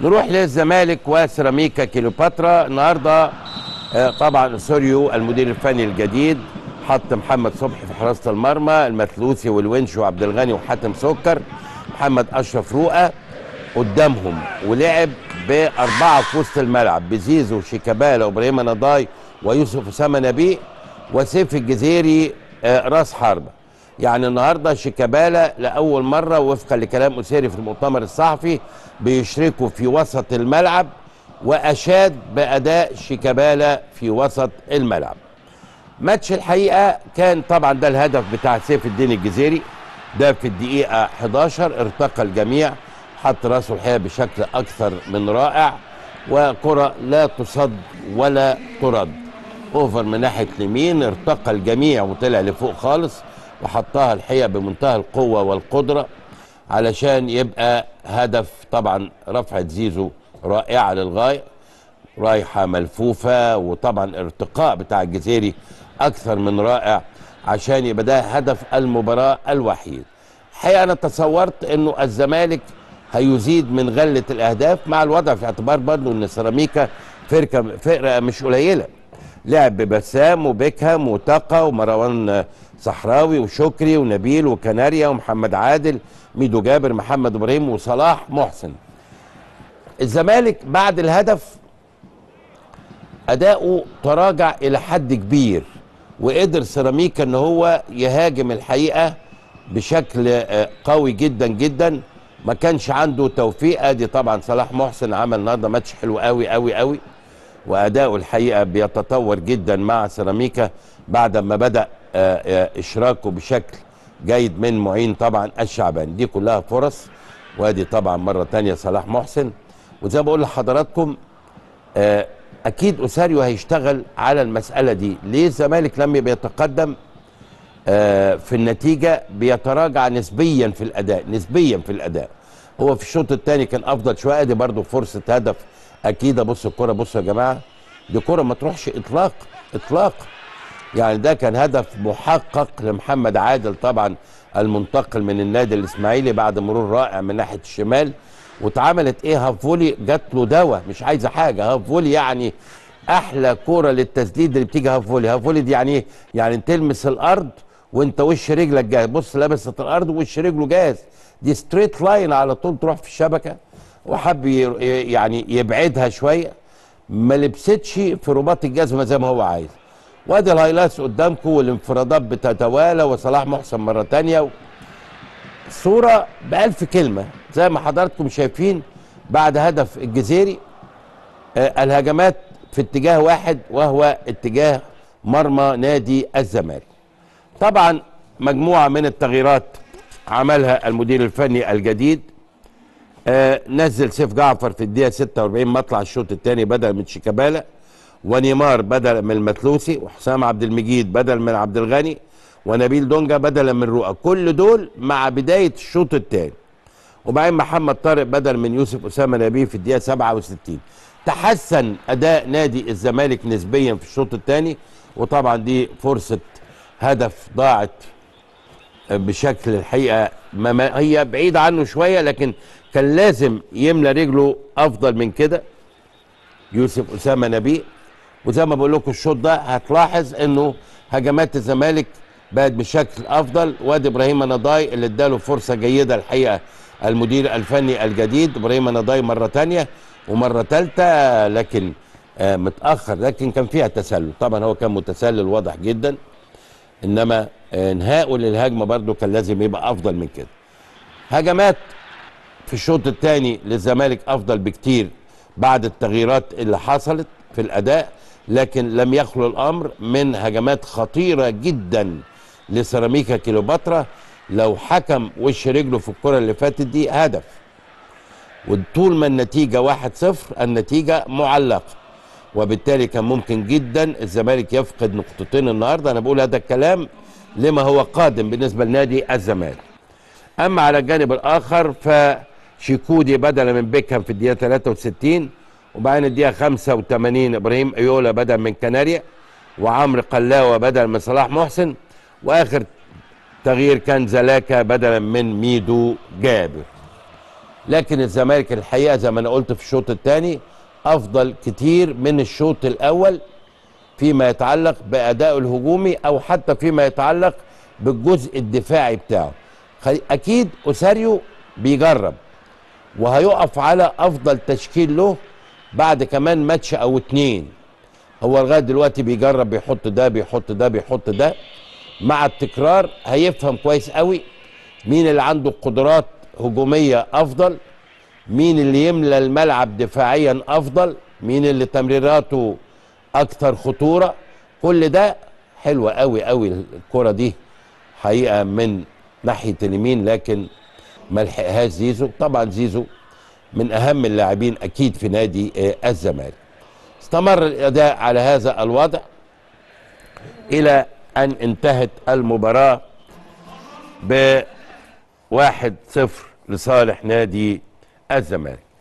نروح للزمالك وسيراميكا كيلوباترا النهارده آه، طبعا سوريو المدير الفني الجديد حط محمد صبحي في حراسه المرمى المثلوثي والونش وعبد الغني وحاتم سكر محمد اشرف رؤى قدامهم ولعب باربعه في وسط الملعب بزيزو وشيكابالا وابراهيم نضاي ويوسف اسامه نبيه وسيف الجزيري آه، راس حربه يعني النهارده شيكابالا لاول مره وفقا لكلام اسيري في المؤتمر الصحفي بيشركوا في وسط الملعب واشاد باداء شيكابالا في وسط الملعب ماتش الحقيقه كان طبعا ده الهدف بتاع سيف الدين الجزيري ده في الدقيقه 11 ارتقى الجميع حط راسه الحقيقه بشكل اكثر من رائع وكره لا تصد ولا ترد اوفر من ناحيه اليمين ارتقى الجميع وطلع لفوق خالص وحطها الحقيقه بمنتهى القوه والقدره علشان يبقى هدف طبعا رفعه زيزو رائعه للغايه رايحه ملفوفه وطبعا ارتقاء بتاع الجزيري اكثر من رائع عشان يبقى ده هدف المباراه الوحيد الحقيقه انا تصورت انه الزمالك هيزيد من غله الاهداف مع الوضع في اعتبار برضه ان سيراميكا فرقه فرقه مش قليله لعب ببسام وبيكهام وتقا ومروان صحراوي وشكري ونبيل وكناريا ومحمد عادل ميدو جابر محمد ابراهيم وصلاح محسن الزمالك بعد الهدف اداؤه تراجع الى حد كبير وقدر سيراميكا ان هو يهاجم الحقيقه بشكل آه، قوي جدا جدا ما كانش عنده توفيق ادي طبعا صلاح محسن عمل النهارده ماتش حلو قوي قوي قوي واداؤه الحقيقه بيتطور جدا مع سيراميكا بعد ما بدا آه، آه، اشراكه بشكل جيد من معين طبعا الشعبان دي كلها فرص وادي طبعا مره تانية صلاح محسن وزي ما بقول لحضراتكم آه، اكيد اساريو هيشتغل على المساله دي ليه الزمالك لما بيتقدم آه، في النتيجه بيتراجع نسبيا في الاداء نسبيا في الاداء هو في الشوط الثاني كان افضل شويه دي برضو فرصه هدف اكيد بصوا الكره بصوا يا جماعه دي كره ما تروحش اطلاق اطلاق يعني ده كان هدف محقق لمحمد عادل طبعا المنتقل من النادي الاسماعيلي بعد مرور رائع من ناحيه الشمال واتعملت ايه هاف فولي جات له دواء مش عايزه حاجه هاف فولي يعني احلى كوره للتسديد اللي بتيجي هاف فولي هاف فولي دي يعني ايه يعني تلمس الارض وانت وش رجلك جاهز بص لمست الارض ووش رجله جاهز دي ستريت لاين على طول تروح في الشبكه وحب ي- يعني يبعدها شويه ما لبستش في رباط الجزمه زي ما هو عايز وادي الهايلايتس قدامكم والانفرادات بتتوالى وصلاح محسن مره تانية صوره بألف كلمه زي ما حضراتكم شايفين بعد هدف الجزيري آه، الهجمات في اتجاه واحد وهو اتجاه مرمى نادي الزمالك طبعا مجموعه من التغييرات عملها المدير الفني الجديد آه نزل سيف جعفر في الدقيقه 46 مطلع الشوط الثاني بدل من شيكابالا ونيمار بدل من المثلوثي وحسام عبد المجيد بدل من عبد الغني ونبيل دونجا بدلا من رؤى كل دول مع بدايه الشوط الثاني وبعدين محمد طارق بدل من يوسف اسامه نبيه في الدقيقه 67 تحسن اداء نادي الزمالك نسبيا في الشوط الثاني وطبعا دي فرصه هدف ضاعت بشكل الحقيقه ما ما هي بعيده عنه شويه لكن كان لازم يملى رجله افضل من كده يوسف اسامه نبيه وزي ما بقول لكم الشوط ده هتلاحظ انه هجمات الزمالك بقت بشكل افضل وادي ابراهيم نضاي اللي اداله فرصه جيده الحقيقه المدير الفني الجديد ابراهيم نضاي مره تانية ومره ثالثه لكن آه متاخر لكن كان فيها تسلل طبعا هو كان متسلل واضح جدا انما آه، انهائه للهجمه برده كان لازم يبقى افضل من كده هجمات في الشوط الثاني للزمالك افضل بكتير بعد التغييرات اللي حصلت في الاداء لكن لم يخلو الامر من هجمات خطيره جدا لسيراميكا كيلوباترا لو حكم وش رجله في الكره اللي فاتت دي هدف وطول ما النتيجه 1-0 النتيجه معلقه وبالتالي كان ممكن جدا الزمالك يفقد نقطتين النهارده انا بقول هذا الكلام لما هو قادم بالنسبه لنادي الزمالك اما على الجانب الاخر فشيكودي بدلا من بيكهام في الدقيقه 63 وبعدين الدقيقه 85 ابراهيم ايولا بدل من كناريا وعمرو قلاوه بدل من صلاح محسن واخر تغيير كان زلاكا بدلا من ميدو جابر لكن الزمالك الحقيقه زي ما انا قلت في الشوط الثاني افضل كتير من الشوط الاول فيما يتعلق بادائه الهجومي او حتى فيما يتعلق بالجزء الدفاعي بتاعه خي- اكيد اوساريو بيجرب وهيقف على افضل تشكيل له بعد كمان ماتش او اتنين هو لغايه دلوقتي بيجرب بيحط ده بيحط ده بيحط ده مع التكرار هيفهم كويس قوي مين اللي عنده قدرات هجوميه افضل مين اللي يملى الملعب دفاعيا افضل مين اللي تمريراته اكثر خطوره كل ده حلوه قوي قوي الكره دي حقيقه من ناحيه اليمين لكن ما لحقهاش زيزو طبعا زيزو من اهم اللاعبين اكيد في نادي آه، الزمالك استمر الاداء على هذا الوضع الى ان انتهت المباراه بواحد صفر لصالح نادي الزمالك